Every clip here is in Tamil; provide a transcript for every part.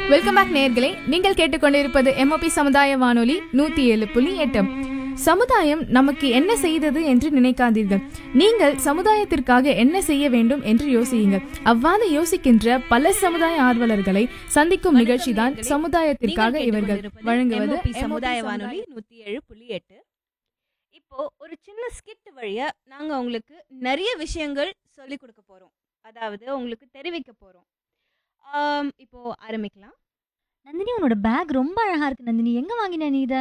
வெல்கம் பேக் நேயர்களே நீங்கள் கேட்டுக்கொண்டிருப்பது எம்ஓபி சமுதாய வானொலி நூத்தி ஏழு புள்ளி எட்டு சமுதாயம் நமக்கு என்ன செய்தது என்று நினைக்காதீர்கள் நீங்கள் சமுதாயத்திற்காக என்ன செய்ய வேண்டும் என்று யோசியுங்கள் அவ்வாறு யோசிக்கின்ற பல சமுதாய ஆர்வலர்களை சந்திக்கும் நிகழ்ச்சி தான் சமுதாயத்திற்காக நீங்கள் இவர்கள் கேட்டுக்கொண்டிருப்பது வழங்குவது MOP MOP சமுதாய வானொலி நூத்தி ஏழு புள்ளி எட்டு இப்போ ஒரு சின்ன ஸ்கிட் வழியா நாங்க உங்களுக்கு நிறைய விஷயங்கள் சொல்லி கொடுக்க போறோம் அதாவது உங்களுக்கு தெரிவிக்க போறோம் ஆம், இப்போ ஆரம்பிக்கலாம் நந்தினி உன்னோட பேக் ரொம்ப அழகா இருக்கு நந்தினி எங்க வாங்கின நீ இத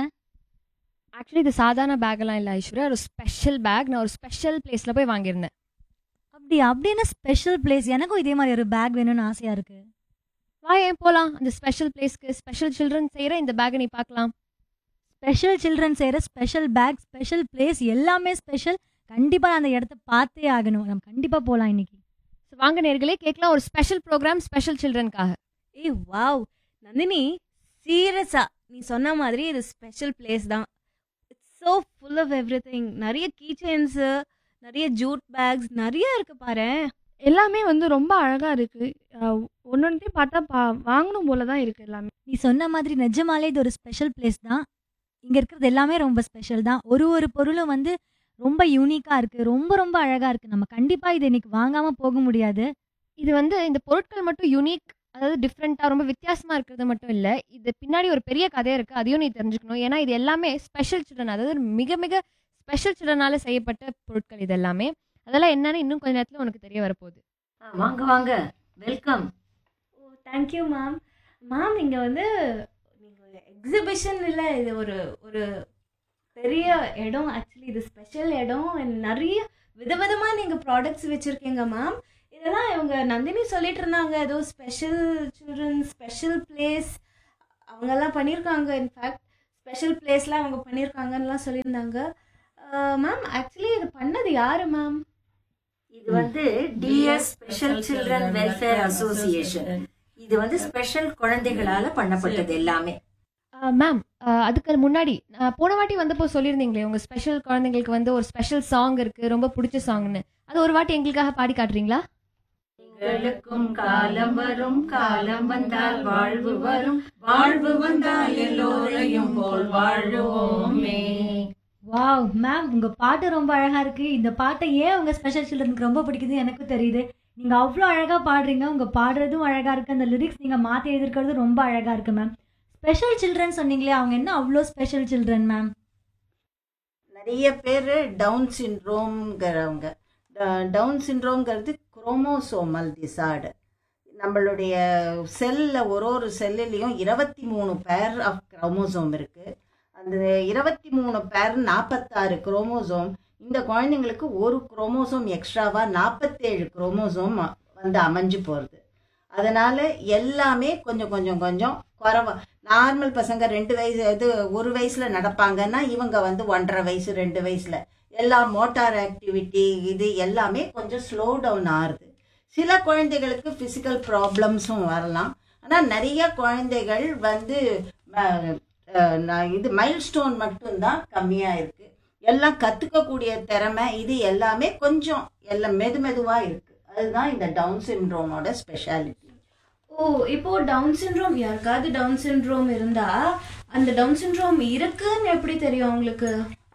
ஆக்சுவலி இது சாதாரண பேக்கெல்லாம் இல்லை ஐஸ்வர்யா ஒரு ஸ்பெஷல் பேக் நான் ஒரு ஸ்பெஷல் பிளேஸில் போய் வாங்கியிருந்தேன் அப்படியா அப்படி என்ன ஸ்பெஷல் பிளேஸ் எனக்கும் இதே மாதிரி ஒரு பேக் வேணும்னு ஆசையா இருக்கு வா ஏன் போகலாம் அந்த ஸ்பெஷல் பிளேஸ்க்கு ஸ்பெஷல் சில்ட்ரன் செய்கிற இந்த பேக்கை நீ பார்க்கலாம் ஸ்பெஷல் சில்ட்ரன் செய்யற ஸ்பெஷல் பேக் ஸ்பெஷல் பிளேஸ் எல்லாமே ஸ்பெஷல் கண்டிப்பா நான் அந்த இடத்த பார்த்தே ஆகணும் நம்ம கண்டிப்பா போலாம் இன்னைக்கு ஸோ வாங்க நேர்களே கேட்கலாம் ஒரு ஸ்பெஷல் ப்ரோக்ராம் ஸ்பெஷல் சில்ட்ரனுக்காக ஏய் வாவ் நந்தினி சீரியஸா நீ சொன்ன மாதிரி இது ஸ்பெஷல் பிளேஸ் தான் it's so full of everything நிறைய கீ செயின்ஸு நிறைய ஜூட் பேக்ஸ் நிறைய இருக்கு பாரு எல்லாமே வந்து ரொம்ப அழகா இருக்கு ஒன்னொன்றையும் பார்த்தா பா- வாங்கணும் போல தான் இருக்கு எல்லாமே நீ சொன்ன மாதிரி நிஜமாலே இது ஒரு ஸ்பெஷல் பிளேஸ் தான் இங்க இருக்கிறது எல்லாமே ரொம்ப ஸ்பெஷல் தான் ஒரு ஒரு பொருளும் வந்து ரொம்ப யூனிக்கா இருக்கு ரொம்ப ரொம்ப அழகா இருக்கு நம்ம கண்டிப்பா இது இன்னைக்கு வாங்காம போக முடியாது இது வந்து இந்த பொருட்கள் மட்டும் யூனிக் அதாவது டிஃப்ரெண்ட்டாக ரொம்ப வித்தியாசமாக இருக்கிறது மட்டும் இல்லை இது பின்னாடி ஒரு பெரிய கதை இருக்குது அதையும் நீ தெரிஞ்சுக்கணும் ஏன்னா இது எல்லாமே ஸ்பெஷல் சில்ட்ரன் அதாவது மிக மிக ஸ்பெஷல் சில்ட்ரனால செய்யப்பட்ட பொருட்கள் இது எல்லாமே அதெல்லாம் என்னன்னு இன்னும் கொஞ்ச நேரத்தில் உனக்கு தெரிய வரப்போகுது ஆ, வாங்க வாங்க welcome oh thank you ma'am ma'am இங்கே வந்து நீங்கள் எக்ஸிபிஷன் இல்லை இது ஒரு ஒரு பெரிய இடம் ஆக்சுவலி இது ஸ்பெஷல் இடம் and நிறைய விதவிதமாக நீங்கள் ப்ராடக்ட்ஸ் வச்சுருக்கீங்க மேம் இதெல்லாம் இவங்க நந்தினி சொல்லிட்டு இருந்தாங்க ஏதோ ஸ்பெஷல் சில்ட்ரன் ஸ்பெஷல் பிளேஸ் அவங்கெல்லாம் பண்ணியிருக்காங்க இன்ஃபேக்ட் ஸ்பெஷல் பிளேஸ்லாம் அவங்க பண்ணியிருக்காங்கன்னுலாம் சொல்லியிருந்தாங்க மேம் ஆக்சுவலி இது பண்ணது யாரு மேம் இது வந்து DS special children welfare association இது வந்து ஸ்பெஷல் குழந்தைகளால பண்ணப்பட்டது எல்லாமே மேம் அதுக்கு முன்னாடி நான் போன வாட்டி வந்தப்போ சொல்லியிருந்தீங்களே உங்கள் ஸ்பெஷல் குழந்தைங்களுக்கு வந்து ஒரு ஸ்பெஷல் சாங் இருக்குது ரொம்ப பிடிச்ச சாங்னு அது ஒரு வாட்டி எங்களுக்காக பாடி காட்டுறீங்களா எங்களுக்கும் காலம் வரும் காலம் வந்தால் வாழ்வு வரும் வாழ்வு வந்தால் எல்லோரையும் போல் வாழுவோமே வாவ் மேம் உங்க பாட்டு ரொம்ப அழகா இருக்கு இந்த பாட்டை ஏன் உங்க ஸ்பெஷல் சில்ட்ரனுக்கு ரொம்ப பிடிக்குது எனக்கும் தெரியுது நீங்க அவ்வளோ அழகா பாடுறீங்க உங்க பாடுறதும் அழகா இருக்கு அந்த லிரிக்ஸ் நீங்க மாத்தி எழுதிருக்கிறது ரொம்ப அழகா இருக்கு மேம் ஸ்பெஷல் சில்ட்ரன் சொன்னீங்களே அவங்க என்ன அவ்வளோ ஸ்பெஷல் சில்ட்ரன் மேம் நிறைய பேர் டவுன் சிண்ட்ரோம்ங்கிறவங்க டவுன் சிண்ட்ரோம்ங்கிறது குரோமோசோமல் டிசார்டர் நம்மளுடைய செல்லில் ஒரு ஒரு செல்லுலேயும் இருபத்தி மூணு பேர் ஆஃப் குரோமோசோம் இருக்குது அந்த இருபத்தி மூணு பேர் நாற்பத்தாறு குரோமோசோம் இந்த குழந்தைங்களுக்கு ஒரு குரோமோசோம் எக்ஸ்ட்ராவாக நாற்பத்தேழு குரோமோசோம் வந்து அமைஞ்சு போகிறது அதனால் எல்லாமே கொஞ்சம் கொஞ்சம் கொஞ்சம் குறவா நார்மல் பசங்க ரெண்டு வயசு இது ஒரு வயசில் நடப்பாங்கன்னா இவங்க வந்து ஒன்றரை வயசு ரெண்டு வயசில் எல்லா மோட்டார் ஆக்டிவிட்டி இது எல்லாமே கொஞ்சம் ஸ்லோ டவுன் ஆகுது சில குழந்தைகளுக்கு ஃபிசிக்கல் ப்ராப்ளம்ஸும் வரலாம் ஆனால் நிறைய குழந்தைகள் வந்து அஹ், அஹ், நான் இது மைல் ஸ்டோன் மட்டும்தான் கம்மியாக இருக்குது எல்லாம் கற்றுக்கக்கூடிய திறமை இது எல்லாமே கொஞ்சம் எல்லாம் மெது மெதுவாக இருக்குது அதுதான் இந்த டவுன் சிண்ட்ரோமோட ஸ்பெஷாலிட்டி ஓ இப்போ டவுன் சிண்ட்ரோம் யாருக்காவது டவுன் சிண்ட்ரோம் இருந்தா அந்த டவுன் சிண்ட்ரோம் இருக்குன்னு எப்படி தெரியும் உங்களுக்கு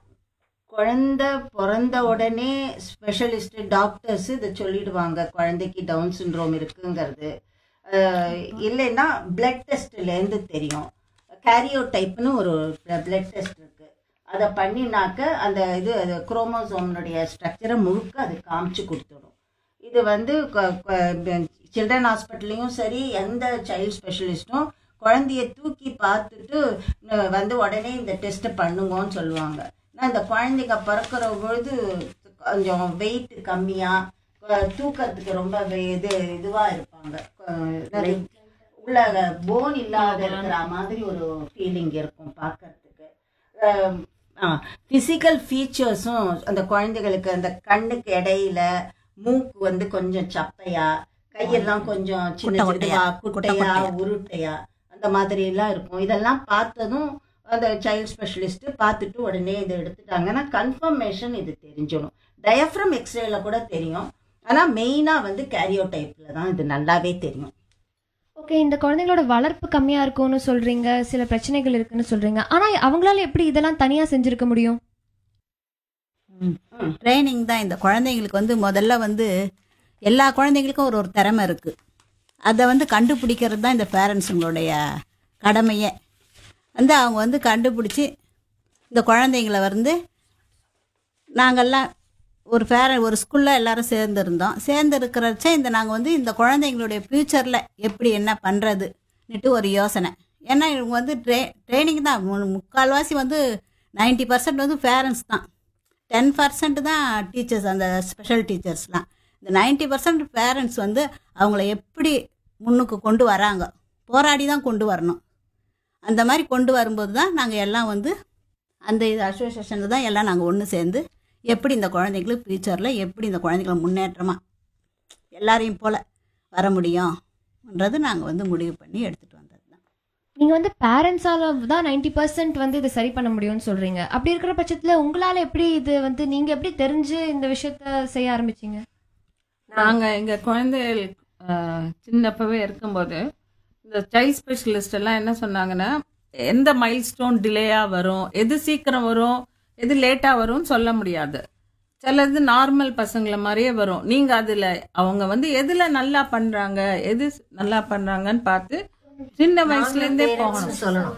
குழந்தை பிறந்த உடனே ஸ்பெஷலிஸ்ட் டாக்டர்ஸ் இதை சொல்லிடுவாங்க குழந்தைக்கு டவுன் சிண்ட்ரோம் இருக்குங்கிறது அஹ் இல்லைன்னா பிளட் டெஸ்ட்லேருந்து தெரியும் கேரியோ டைப்னு ஒரு பிளட் டெஸ்ட் இருக்கு அதை பண்ணினாக்க அந்த இது அது குரோமோசோம்னுடைய ஸ்ட்ரக்சரை முழுக்க அது காமிச்சு கொடுத்துடும் இது வந்து சில்ட்ரன் ஹாஸ்பிட்டல்லையும் சரி எந்த சைல்ட் ஸ்பெஷலிஸ்ட்டும் குழந்தைய தூக்கி பார்த்துட்டு அஹ் வந்து உடனே இந்த டெஸ்ட்டை பண்ணுங்கன்னு சொல்லுவாங்க நான் இந்த குழந்தைங்க பிறக்கிற பொழுது கொஞ்சம் வெயிட் கம்மியாக தூக்கத்துக்கு ரொம்ப வே- இது இதுவாக இருப்பாங்க அஹ் உள்ள போன் இல்லாத இருக்கிற மாதிரி ஒரு ஃபீலிங் இருக்கும் பார்க்கறதுக்கு ஃபிசிக்கல் ஃபீச்சர்ஸும் அந்த குழந்தைகளுக்கு அந்த கண்ணுக்கு இடையில மூக்கு வந்து கொஞ்சம் சப்பையா கையெல்லாம் கொஞ்சம் சின்ன சின்னவா குட்டையா உருட்டையா அந்த மாதிரி எல்லாம் இருக்கும் இதெல்லாம் பார்த்ததும் அந்த சைல்ட் ஸ்பெஷலிஸ்ட் பார்த்துட்டு உடனே இதை எடுத்துட்டாங்கன்னா கன்ஃபர்மேஷன் இது தெரிஞ்சிடும் டயஃப்ரம் எக்ஸ்ரேல கூட தெரியும் ஆனால் மெயினாக வந்து கேரியோ டைப்பில் தான் இது நல்லாவே தெரியும் ஓகே இந்த குழந்தைங்களோட வளர்ப்பு கம்மியா இருக்கும்னு சொல்றீங்க சில பிரச்சனைகள் இருக்குன்னு சொல்றீங்க ஆனா அவங்களால எப்படி இதெல்லாம் தனியா செஞ்சிருக்க முடியும் ட்ரைனிங் தான் இந்த குழந்தைங்களுக்கு வந்து முதல்ல வந்து எல்லா குழந்தைங்களுக்கும் ஒரு ஒரு திறமை இருக்குது அதை வந்து கண்டுபிடிக்கிறது தான் இந்த பேரண்ட்ஸுங்களுடைய கடமையே வந்து அவங்க வந்து கண்டுபிடிச்சி இந்த குழந்தைங்கள வந்து நாங்கள்லாம் ஒரு பேர ஒரு ஸ்கூலில் எல்லாரும் சேர்ந்துருந்தோம் சேர்ந்து இருக்கிறச்ச இந்த நாங்கள் வந்து இந்த குழந்தைங்களுடைய ஃப்யூச்சரில் எப்படி என்ன பண்ணுறதுன்னுட்டு ஒரு யோசனை ஏன்னா இவங்க வந்து ட்ரே ட்ரைனிங் தான் மு- முக்கால்வாசி வந்து 90% பர்சன்ட் வந்து பேரண்ட்ஸ் தான் டென் பர்சன்ட் தான் டீச்சர்ஸ் அந்த ஸ்பெஷல் டீச்சர்ஸ்லாம் இந்த 90% பர்சன்ட் பேரண்ட்ஸ் வந்து அவங்கள எப்படி முன்னுக்கு கொண்டு வராங்க போராடி தான் கொண்டு வரணும் அந்த மாதிரி கொண்டு வரும்போது தான் நாங்கள் எல்லாம் வந்து அந்த இது அசோசியேஷனில் தான் எல்லாம் நாங்கள் ஒன்று சேர்ந்து எப்படி இந்த குழந்தைங்களுக்கு ஃப்யூச்சரில் எப்படி இந்த குழந்தைங்களை முன்னேற்றமாக எல்லாரையும் போல் வர முடியும்ன்றது நாங்கள் வந்து முடிவு பண்ணி எடுத்துகிட்டு வந்தது தான் நீங்க வந்து பேரண்ட்ஸால தான் நைன்டி பர்சன்ட் வந்து இதை சரி பண்ண முடியும்னு சொல்றீங்க அப்படி இருக்கிற பட்சத்துல உங்களால எப்படி இது வந்து நீங்க எப்படி தெரிஞ்சு இந்த விஷயத்த செய்ய ஆரம்பிச்சீங்க நாங்க எங்க குழந்தைகள் ஆஹ், சின்னப்பவே இருக்கும்போது இந்த சைல்ட் ஸ்பெஷலிஸ்ட் எல்லாம் என்ன சொன்னாங்கன்னா எந்த மைல் ஸ்டோன் டிலேயா வரும் எது சீக்கிரம் வரும் எது லேட்டா வரும்னு சொல்ல முடியாது சிலது நார்மல் பசங்கள மாதிரியே வரும் நீங்க அதுல அவங்க வந்து எதுல நல்லா பண்றாங்க எது நல்லா பண்றாங்கன்னு பார்த்து சின்ன வயசுல இருந்தே நாங்க போகணும் parents சொல்லணும்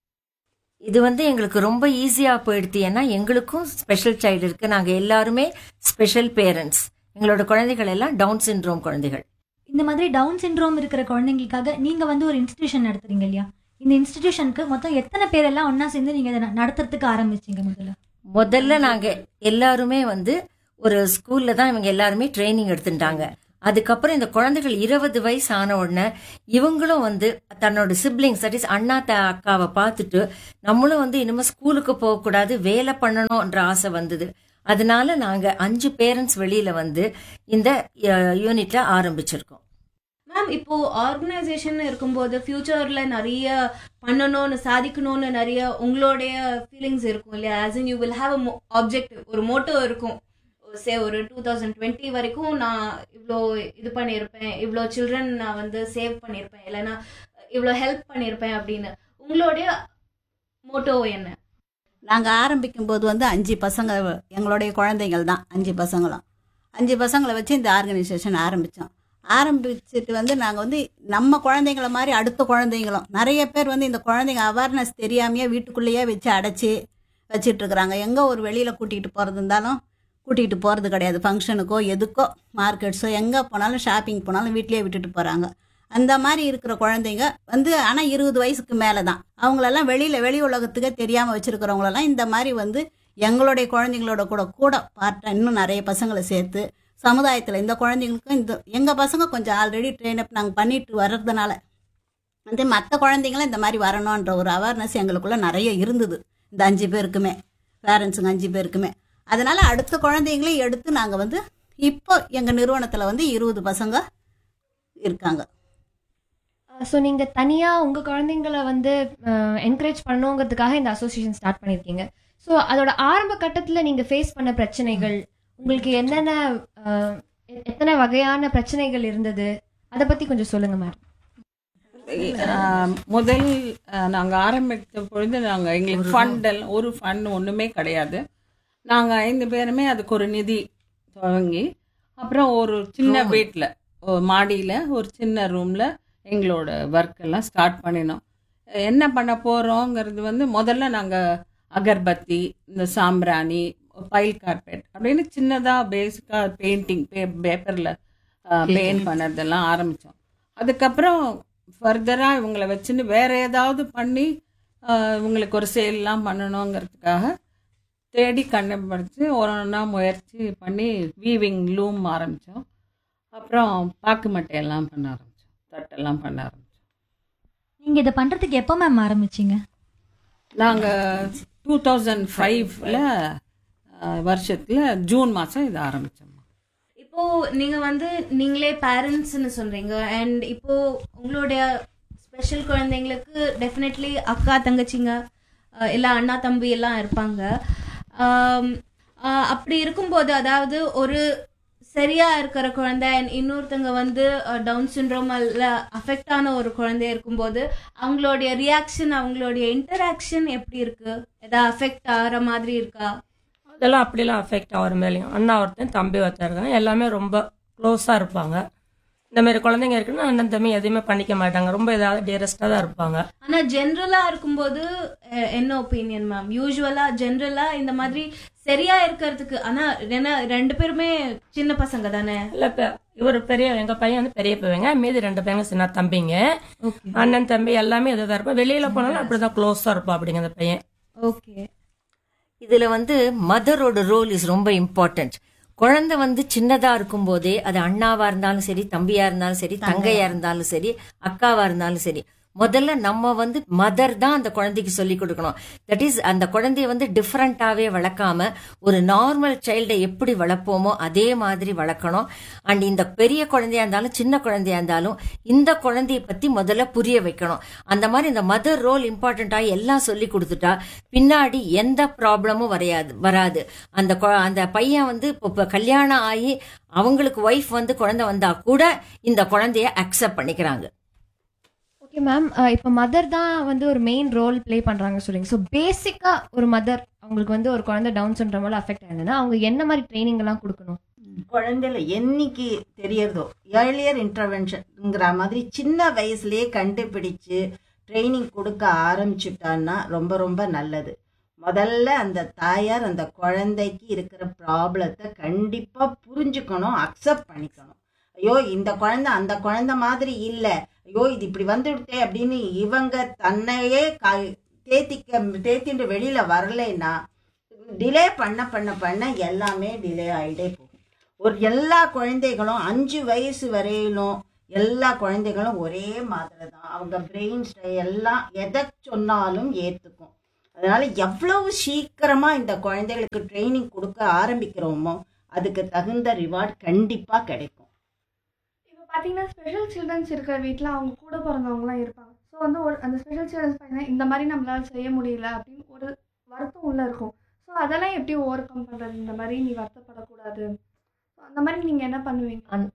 இது வந்து எங்களுக்கு ரொம்ப ஈஸியா போயிடுது ஏன்னா எங்களுக்கும் ஸ்பெஷல் சைல்டு இருக்கு நாங்க எல்லாருமே ஸ்பெஷல் பேரண்ட்ஸ் எங்களோட குழந்தைகள் எல்லாம் டவுன் சிண்ட்ரோம் குழந்தைகள் இந்த மாதிரி டவுன் சிண்ட்ரோம் இருக்கிற குழந்தைங்களுக்காக நீங்க வந்து ஒரு இன்ஸ்டிடியூஷன் நடத்துறீங்க இல்லையா இந்த இன்ஸ்டிடியூஷனுக்கு மொத்தம் எத்தனை பேர் எல்லாம் ஒண்ணா சேர்ந்து நீங்க இதை ந- நடத்துறதுக்கு ஆரம்பிச்சீங்க முதல்ல முதல்ல நாங்க எல்லாருமே வந்து ஒரு ஸ்கூல்ல தான் இவங்க எல்லாருமே ட்ரைனிங் எடுத்துட்டாங்க அதுக்கப்புறம் இந்த குழந்தைகள் இருபது வயசு ஆன உடனே இவங்களும் வந்து தன்னோட சிப்ளிங்ஸ் தட் இஸ் அண்ணா த அக்காவை பார்த்துட்டு நம்மளும் வந்து இனிமே ஸ்கூலுக்கு போகக்கூடாது வேலை பண்ணணும்ன்ற ஆசை வந்தது அதனால நாங்க அஞ்சு பேரண்ட்ஸ் வெளியில வந்து இந்த யூனிட்ல ஆரம்பிச்சிருக்கோம் மேம் இப்போ ஆர்கனைசேஷன் இருக்கும்போது ஃபியூச்சர்ல நிறைய பண்ணணும்னு சாதிக்கணும்னு நிறைய உங்களுடைய ஃபீலிங்ஸ் இருக்கும் இல்லையா as in you will have a objective ஒரு மோட்டோ இருக்கும் சே ஒரு டூ தௌசண்ட் டுவெண்ட்டி வரைக்கும் நான் இவ்வளோ இது பண்ணியிருப்பேன் இவ்வளோ சில்ட்ரன் நான் வந்து சேவ் பண்ணியிருப்பேன் இல்லைன்னா இவ்வளோ ஹெல்ப் பண்ணியிருப்பேன் அப்படின்னு உங்களுடைய மோட்டோ என்ன நாங்கள் ஆரம்பிக்கும் போது வந்து அஞ்சு பசங்க எங்களுடைய குழந்தைகள் தான் அஞ்சு பசங்களும் அஞ்சு பசங்களை வச்சு இந்த ஆர்கனைசேஷன் ஆரம்பித்தோம் ஆரம்பிச்சுட்டு வந்து நாங்கள் வந்து நம்ம குழந்தைங்கள மாதிரி அடுத்த குழந்தைங்களும் நிறைய பேர் வந்து இந்த குழந்தைங்க அவேர்னஸ் தெரியாமையே வீட்டுக்குள்ளேயே வச்சு அடைச்சி வச்சிட்டு இருக்கிறாங்க எங்கே ஒரு வெளியில் கூட்டிகிட்டு போகிறது இருந்தாலும் கூட்டிகிட்டு போகிறது கிடையாது ஃபங்க்ஷனுக்கோ எதுக்கோ மார்க்கெட்ஸோ எங்கே போனாலும் ஷாப்பிங் போனாலும் வீட்டிலேயே விட்டுட்டு போகிறாங்க அந்த மாதிரி இருக்கிற குழந்தைங்க வந்து ஆனால் இருபது வயசுக்கு மேலே தான் அவங்களெல்லாம் வெளியில் வெளி உலகத்துக்கே தெரியாமல் வச்சுருக்கிறவங்களெல்லாம் இந்த மாதிரி வந்து எங்களுடைய குழந்தைங்களோட கூட கூட பார்ட்டாக இன்னும் நிறைய பசங்களை சேர்த்து சமுதாயத்தில் இந்த குழந்தைங்களுக்கும் இந்த எங்கள் பசங்க கொஞ்சம் ஆல்ரெடி ட்ரெயின் அப் நாங்கள் பண்ணிட்டு வர்றதுனால வந்து மற்ற குழந்தைங்களும் இந்த மாதிரி வரணுன்ற ஒரு அவேர்னஸ் எங்களுக்குள்ள நிறைய இருந்தது இந்த அஞ்சு பேருக்குமே பேரண்ட்ஸுங்க அஞ்சு பேருக்குமே அதனால அடுத்த குழந்தைங்களையும் எடுத்து நாங்கள் வந்து இப்போ எங்கள் நிறுவனத்தில் வந்து இருபது பசங்க இருக்காங்க ஸோ நீங்க தனியா உங்க குழந்தைங்களை வந்து என்கரேஜ் பண்ணணுங்கிறதுக்காக இந்த அசோசியேஷன் ஸ்டார்ட் பண்ணியிருக்கீங்க ஸோ அதோட ஆரம்ப கட்டத்துல நீங்க ஃபேஸ் பண்ண பிரச்சனைகள் உங்களுக்கு என்னென்ன அஹ், எ- எத்தனை வகையான பிரச்சனைகள் இருந்தது அதை பத்தி கொஞ்சம் சொல்லுங்க மேம் ஆஹ் முதல் ஆஹ் நாங்க ஆரம்பித்த பொழுது நாங்க எங்களுக்கு ஃபண்ட் ஒரு ஃபண்ட் ஒண்ணுமே கிடையாது நாங்க ஐந்து பேருமே அதுக்கு ஒரு நிதி துவங்கி அப்புறம் ஒரு சின்ன வீட்டில் மாடியில் ஒரு சின்ன ரூமில் எங்களோட ஒர்க் எல்லாம் ஸ்டார்ட் பண்ணினோம் என்ன பண்ண போகிறோங்கிறது வந்து முதல்ல நாங்கள் அகர்பத்தி இந்த சாம்பிராணி பைல் கார்பெட் அப்படின்னு சின்னதாக பேசிக்காக பெயிண்டிங் பே பேப்பரில் பெயிண்ட் பண்ணுறதெல்லாம் ஆரம்பித்தோம் அதுக்கப்புறம் ஃபர்தராக இவங்களை வச்சுன்னு வேற ஏதாவது பண்ணி ஆஹ், இவங்களுக்கு ஒரு சேல்லாம் பண்ணணுங்கிறதுக்காக தேடி கண்டுபிடிச்சு ஒரு ஒன்றா முயற்சி பண்ணி வீவிங் லூம் ஆரம்பித்தோம் அப்புறம் பாக்கு மட்டையெல்லாம் பண்ண ஆரம்பித்தோம் தட்டெல்லாம் பண்ண ஆரம்பித்தோம் நீங்க இதை பண்றதுக்கு எப்போ மேம் ஆரம்பிச்சீங்க நாங்கள் டூ தௌசண்ட் ஃபைவ்ல வருஷத்தில் ஜூன் மாதம் இது ஆரம்பித்தோம் இப்போ நீங்க வந்து நீங்களே பேரண்ட்ஸ்னு சொல்றீங்க அண்ட் இப்போ உங்களுடைய ஸ்பெஷல் குழந்தைங்களுக்கு டெஃபினெட்லி அக்கா தங்கச்சிங்க அஹ், இல்ல அண்ணா தம்பி எல்லாம் இருப்பாங்க ஆம், அஹ், அப்படி இருக்கும்போது அதாவது ஒரு சரியா இருக்கிற குழந்தை and இன்னொருத்தங்க வந்து டவுன் சிண்ட்ரோமால அஃபெக்ட் ஆன ஒரு குழந்தை இருக்கும்போது அவங்களுடைய ரியாக்ஷன் அவங்களுடைய இன்டராக்ஷன் எப்படி இருக்கு ஏதாவது அஃபெக்ட் ஆகிற மாதிரி இருக்கா அதெல்லாம் அப்படிலாம் அஃபெக்ட் ஆகிற மேலேயும் அண்ணா ஒருத்தன் தம்பி ஒருத்தன் இருக்காங்க எல்லாமே ரொம்ப க்ளோஸாக இருப்பாங்க இந்த மாதிரி குழந்தைங்க இருக்குன்னா அண்ணன் தம்பி எதுவுமே பண்ணிக்க மாட்டாங்க ரொம்ப ஏதாவது டியரஸ்டாக தான் இருப்பாங்க ஆனா ஜென்ரலா இருக்கும்போது அஹ், என்ன ஒப்பீனியன் மேம் யூஸ்வலா ஜென்ரலா இந்த மாதிரி சரியா இருக்கிறதுக்கு ஆனா ஏன்னா ரெண்டு பேருமே சின்ன பசங்க தானே இல்லை இப்போ இவர் பெரிய எங்கள் பையன் வந்து பெரிய பையங்க மீதி ரெண்டு பையங்க சின்ன தம்பிங்க அண்ணன் தம்பி எல்லாமே இதுதான் இருப்போம் வெளியில போனாலும் அப்படிதான் க்ளோஸாக இருப்போம் அப்படிங்க அந்த பையன் ஓகே இதுல வந்து மதரோட ரோல் இஸ் ரொம்ப இம்பார்ட்டன்ட் குழந்தை வந்து சின்னதா இருக்கும் போதே அது அண்ணாவா இருந்தாலும் சரி தம்பியா இருந்தாலும் சரி தங்கையா இருந்தாலும் சரி அக்காவா இருந்தாலும் சரி முதல்ல நம்ம வந்து மதர் தான் அந்த குழந்தைக்கு சொல்லி கொடுக்கணும் தட் இஸ் அந்த குழந்தைய வந்து டிஃப்ரெண்டாவே வளர்க்காம ஒரு நார்மல் சைல்டை எப்படி வளர்ப்போமோ அதே மாதிரி வளர்க்கணும் அண்ட் இந்த பெரிய குழந்தையா இருந்தாலும் சின்ன குழந்தையா இருந்தாலும் இந்த குழந்தைய பத்தி முதல்ல புரிய வைக்கணும் அந்த மாதிரி இந்த மதர் ரோல் இம்பார்ட்டண்டா எல்லாம் சொல்லி கொடுத்துட்டா பின்னாடி எந்த ப்ராப்ளமும் வரையாது வராது அந்த கொ- அந்த பையன் வந்து இப்போ இப்போ கல்யாணம் ஆகி அவங்களுக்கு ஒய்ஃப் வந்து குழந்தை வந்தா கூட இந்த குழந்தைய அக்செப்ட் பண்ணிக்கிறாங்க ஓகே மேம் இப்போ மதர் தான் வந்து ஒரு மெயின் ரோல் ப்ளே பண்ணுறாங்க சொல்றீங்க ஸோ பேசிக்காக ஒரு மதர் அவங்களுக்கு வந்து ஒரு குழந்தை டவுன் சிண்ட்ரோமால அஃபெக்ட் ஆயிருந்ததுன்னா அவங்க என்ன மாதிரி ட்ரைனிங் எல்லாம் கொடுக்கணும் குழந்தைல என்னைக்கு தெரியறதோ ஏர்லியர் இன்டர்வென்ஷன்ங்கிற மாதிரி சின்ன வயசுலயே கண்டுபிடிச்சு ட்ரைனிங் கொடுக்க ஆரம்பிச்சுட்டான்னா ரொம்ப ரொம்ப நல்லது முதல்ல அந்த தாயார் அந்த குழந்தைக்கு இருக்கிற ப்ராப்ளத்தை கண்டிப்பா புரிஞ்சுக்கணும் அக்செப்ட் பண்ணிக்கணும் ஐயோ இந்த குழந்தை அந்த குழந்தை மாதிரி இல்லை ஐயோ இது இப்படி வந்துடுதே அப்படின்னு இவங்க தன்னையே கா- தேத்திக்க தேத்திட்டு வெளியில வரலைன்னா டிலே பண்ண பண்ண பண்ண எல்லாமே டிலே ஆகிட்டே போகும் ஒரு எல்லா குழந்தைகளும் அஞ்சு வயசு வரையிலும் எல்லா குழந்தைகளும் ஒரே மாதிரி தான் அவங்க பிரெயின் எல்லாம் எதை சொன்னாலும் ஏற்றுக்கும் அதனால எவ்வளவு சீக்கிரமா இந்த குழந்தைகளுக்கு ட்ரைனிங் கொடுக்க ஆரம்பிக்கிறோமோ அதுக்கு தகுந்த ரிவார்ட் கண்டிப்பா கிடைக்கும் இப்போ பார்த்தீங்கன்னா ஸ்பெஷல் சில்ட்ரன்ஸ் இருக்கிற வீட்டில் அவங்க கூட பிறந்தவங்களாம் இருப்பாங்க ஸோ வந்து ஒரு அந்த ஸ்பெஷல் சில்ட்ரன்ஸ் பார்த்தீங்கன்னா இந்த மாதிரி நம்மளால செய்ய முடியல அப்படின்னு ஒரு வருத்தம் உள்ள இருக்கும் ஸோ அதெல்லாம் எப்படி ஓவர் கம் பண்ணுறது இந்த மாதிரி நீ வருத்தப்படக்கூடாது So, அந்த மாதிரி நீங்கள் என்ன பண்ணுவீங்க அந்த-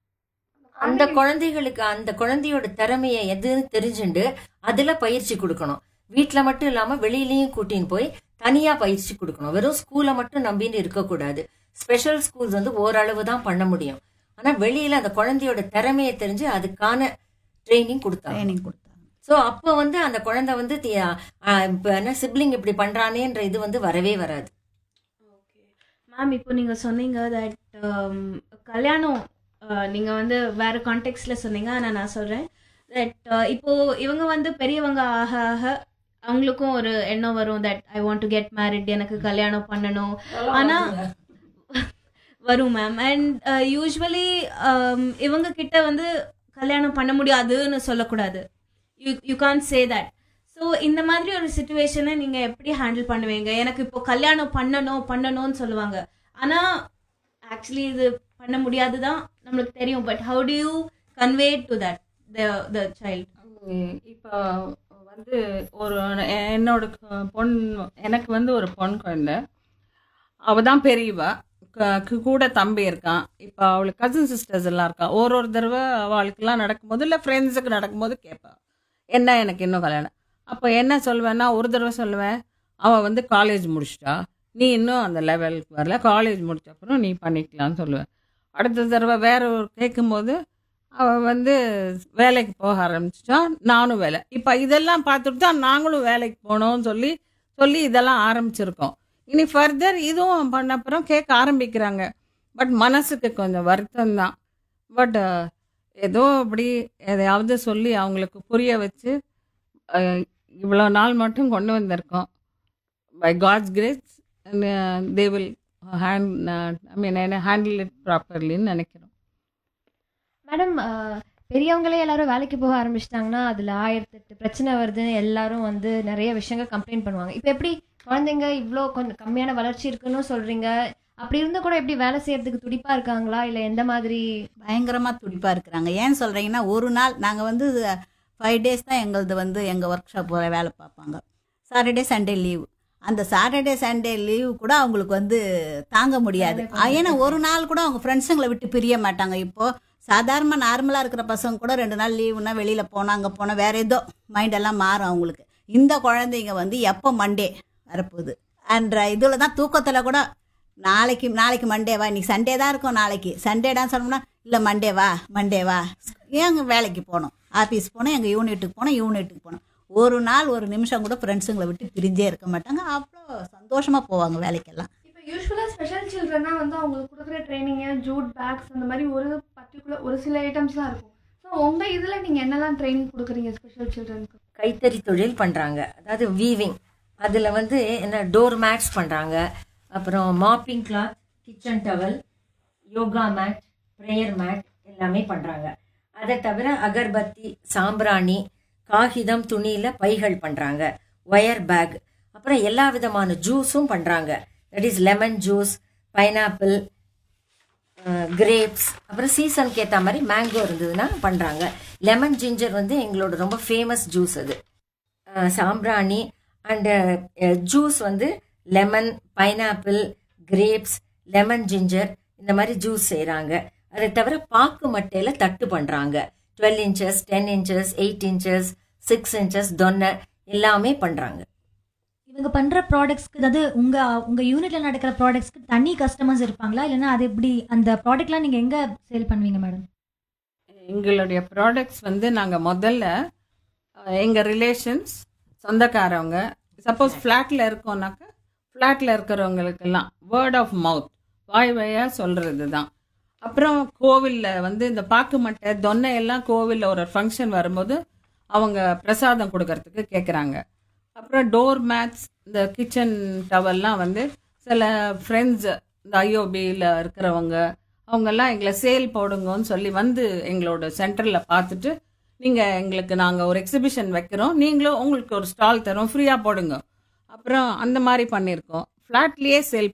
அந்த குழந்தைகளுக்கு அந்த குழந்தையோட திறமையை எதுன்னு தெரிஞ்சுண்டு அதுல பயிற்சி கொடுக்கணும் வீட்ல மட்டும் இல்லாம வெளியிலயும் கூட்டின்னு போய் தனியா பயிற்சி கொடுக்கணும் வெறும் ஸ்கூலை மட்டும் நம்பின்னு இருக்கக்கூடாது ஸ்பெஷல் ஸ்கூல்ஸ் வந்து ஓரளவு தான் பண்ண முடியும் ஆனா வெளியில அந்த குழந்தையோட திறமையை தெரிஞ்சு அதுக்கான ட்ரைனிங் கொடுத்தாங்க ட்ரைனிங் கொடுத்தாங்க சோ அப்ப வந்து அந்த குழந்தை வந்து தி- ஆ, இப்ப என்ன சிப்ளிங் இப்படி பண்றானேன்ற இது வந்து வரவே வராது ஓகே மேம் இப்போ நீங்க சொன்னீங்க தட் கல்யாணம் uh, நீங்க வந்து வேற கான்டெக்ட்ல சொன்னீங்க ஆனா நான் சொல்றேன் தட் இப்போ இவங்க வந்து பெரியவங்க ஆக ஆக அவங்களுக்கும் ஒரு எண்ணம் வரும் that I want to get married எனக்கு கல்யாணம் பண்ணணும் ஆனா வரும் மேம் அண்ட் யூஸ்வலி இவங்க கிட்ட வந்து கல்யாணம் பண்ண முடியாதுன்னு சொல்லக்கூடாது you you can't say that so இந்த மாதிரி ஒரு சுச்சுவேஷனை நீங்க எப்படி ஹேண்டில் பண்ணுவீங்க எனக்கு இப்போ கல்யாணம் பண்ணணும் பண்ணணும்னு சொல்லுவாங்க ஆனா ஆக்சுவலி இது பண்ண முடியாது தான் நம்மளுக்கு தெரியும் but how do you convey to that the child இப்போ வந்து ஒரு என்னோட க- பொண் எனக்கு வந்து ஒரு பொன் குழந்தை அவ தான் பெரியவா க- கு- கூட தம்பி இருக்கான் இப்போ அவளுக்கு கசின் சிஸ்டர்ஸ் எல்லாம் இருக்கா ஒரு ஒரு தடவை அவளுக்கெல்லாம் நடக்கும்போது இல்லை ஃப்ரெண்ட்ஸுக்கு நடக்கும்போது கேட்பா என்ன எனக்கு இன்னும் கல்யாணம் அப்போ என்ன சொல்லுவேன்னா ஒரு தடவை சொல்லுவேன் அவள் வந்து காலேஜ் முடிச்சிட்டா நீ இன்னும் அந்த லெவலுக்கு வரல காலேஜ் முடிச்ச அப்புறம் நீ பண்ணிக்கலாம்னு சொல்லுவேன் அடுத்த தடவை வேற ஒரு கேட்கும்போது அவள் வந்து வேலைக்கு போக ஆரம்பிச்சிட்டா நானும் வேலை இப்போ இதெல்லாம் பார்த்துட்டு தான் நாங்களும் வேலைக்கு போனோம்னு சொல்லி சொல்லி இதெல்லாம் ஆரம்பிச்சிருக்கோம் இனி ஃபர்தர் இதுவும் பண்ண அப்புறம் கேட்க ஆரம்பிக்கிறாங்க பட் மனசுக்கு கொஞ்சம் வருத்தம் தான் பட் ஏதோ அப்படி எதையாவது சொல்லி அவங்களுக்கு புரிய வச்சு இவ்வளோ நாள் மட்டும் கொண்டு வந்திருக்கோம் by God's grace they will hand I mean என்ன ஹேண்டில் இட் ப்ராப்பர்லின்னு நினைக்கிறோம் மேடம் பெரியவங்களே எல்லாரும் வேலைக்கு போக ஆரம்பிச்சிட்டாங்கன்னா அதில் ஆயிரத்தெட்டு பிரச்சனை வருதுன்னு எல்லாரும் வந்து நிறைய விஷயங்கள் கம்ப்ளைண்ட் பண்ணுவாங்க இப்போ எப்படி குழந்தைங்க இவ்வளோ கொஞ்சம் கம்மியான வளர்ச்சி இருக்குன்னு சொல்றீங்க அப்படி இருந்தும் கூட எப்படி வேலை செய்யறதுக்கு துடிப்பா இருக்காங்களா இல்லை எந்த மாதிரி பயங்கரமாக துடிப்பாக இருக்கிறாங்க ஏன் சொல்கிறீங்கன்னா ஒரு நாள் நாங்கள் வந்து ஃபைவ் டேஸ் தான் எங்களது வந்து எங்கள் ஒர்க் ஷாப் வேலை பார்ப்பாங்க சாட்டர்டே சண்டே லீவ் அந்த சாட்டர்டே சண்டே லீவ் கூட அவங்களுக்கு வந்து தாங்க முடியாது ஏன்னா ஒரு நாள் கூட அவங்க ஃப்ரெண்ட்ஸுங்களை விட்டு பிரிய மாட்டாங்க இப்போ சாதாரண நார்மலாக இருக்கிற பசங்க கூட ரெண்டு நாள் லீவுனா வெளியில் போனால் அங்கே போனால் வேற ஏதோ மைண்ட் எல்லாம் மாறும் அவங்களுக்கு இந்த குழந்தைங்க வந்து எப்போ மண்டே வரப்போகுது அன்ற இதில் தான் தூக்கத்தில் கூட நாளைக்கு நாளைக்கு மண்டேவா இன்னைக்கு சண்டே தான் இருக்கும் நாளைக்கு சண்டேடான்னு சொன்னோம்னா இல்லை மண்டேவா மண்டேவா ஏங்க வேலைக்கு போகணும் ஆஃபீஸ் போகணும் எங்கள் யூனிட்டுக்கு போகணும் யூனிட்டுக்கு போகணும் ஒரு நாள் ஒரு நிமிஷம் கூட ஃப்ரெண்ட்ஸுங்களை விட்டு பிரிஞ்சே இருக்க மாட்டாங்க அவ்வளோ சந்தோஷமாக போவாங்க வேலைக்கெல்லாம் இப்போ யூஸ்வலாக ஸ்பெஷல் சில்ட்ரன்னா வந்து அவங்களுக்கு கொடுக்குற ட்ரைனிங்கு ஜூட் பேக்ஸ் அந்த மாதிரி ஒரு பர்டிகுலர் ஒரு சில ஐட்டம்ஸ் தான் இருக்கும் ஸோ உங்கள் இதில் நீங்கள் என்னெல்லாம் ட்ரைனிங் கொடுக்குறீங்க ஸ்பெஷல் சில்ட்ரனுக்கு கைத்தறி தொழில் பண்றாங்க அதாவது வீவிங் அதுல வந்து என்ன டோர் மேட்ஸ் பண்றாங்க அப்புறம் mopping cloth kitchen towel yoga mat prayer mat எல்லாமே பண்றாங்க அதை தவிர அகர்பத்தி சாம்பிராணி காகிதம் துணியில பைகள் பண்றாங்க ஒயர் பேக் அப்புறம் எல்லா விதமான ஜூஸும் பண்றாங்க that is lemon juice pineapple grapes அப்புறம் சீசனுக்கு ஏற்ற மாதிரி மேங்கோ இருந்ததுன்னா பண்ணுறாங்க லெமன் ஜிஞ்சர் வந்து எங்களோட ரொம்ப ஃபேமஸ் ஜூஸ் அது அஹ், சாம்பிராணி அண்டு ஜூஸ் வந்து lemon pineapple grapes lemon ginger இந்த மாதிரி ஜூஸ் செய்கிறாங்க அதை தவிர பாக்கு மட்டையில் தட்டு பண்ணுறாங்க twelve inches ten inches eight inches six inches தொன்னை எல்லாமே பண்ணுறாங்க இவங்க பண்ற ப்ராடக்ட்ஸ்க்கு அதாவது உங்க உங்க யூனிட்ல நடக்கிற ப்ராடக்ட்ஸ்க்கு தனி கஸ்டமர்ஸ் இருப்பாங்களா இல்லைன்னா அது எப்படி அந்த ப்ராடக்ட்லாம் நீங்க எங்க சேல் பண்ணுவீங்க மேடம் எங்களுடைய ப்ராடக்ட்ஸ் வந்து நாங்கள் முதல்ல எங்கள் ரிலேஷன்ஸ் சொந்தக்காரவங்க சப்போஸ் ஃப்ளாட்டில் இருக்கோம்னாக்கா ஃப்ளாட்டில் இருக்கிறவங்களுக்கெல்லாம் வேர்ட் ஆஃப் மவுத் வாய் வாயாக சொல்கிறது தான் அப்புறம் கோவிலில் வந்து இந்த பாக்கு மட்டை தொன்னை எல்லாம் கோவிலில் ஒரு ஃபங்க்ஷன் வரும்போது அவங்க பிரசாதம் கொடுக்கறதுக்கு கேட்குறாங்க அப்புறம் டோர் மேட்ஸ் இந்த கிச்சன் டவல்லாம் வந்து சில ஃப்ரெண்ட்ஸ் இந்த ஐஓபியில் இருக்கிறவங்க அவங்கெல்லாம் எங்களை சேல் போடுங்கன்னு சொல்லி வந்து எங்களோட சென்டரில் பார்த்துட்டு நீங்கள் எங்களுக்கு நாங்கள் ஒரு எக்ஸிபிஷன் வைக்கிறோம் நீங்களும் உங்களுக்கு ஒரு ஸ்டால் தரோம் ஃப்ரீயாக போடுங்க அப்புறம் அந்த மாதிரி பண்ணியிருக்கோம் ஃப்ளாட்லேயே சேல்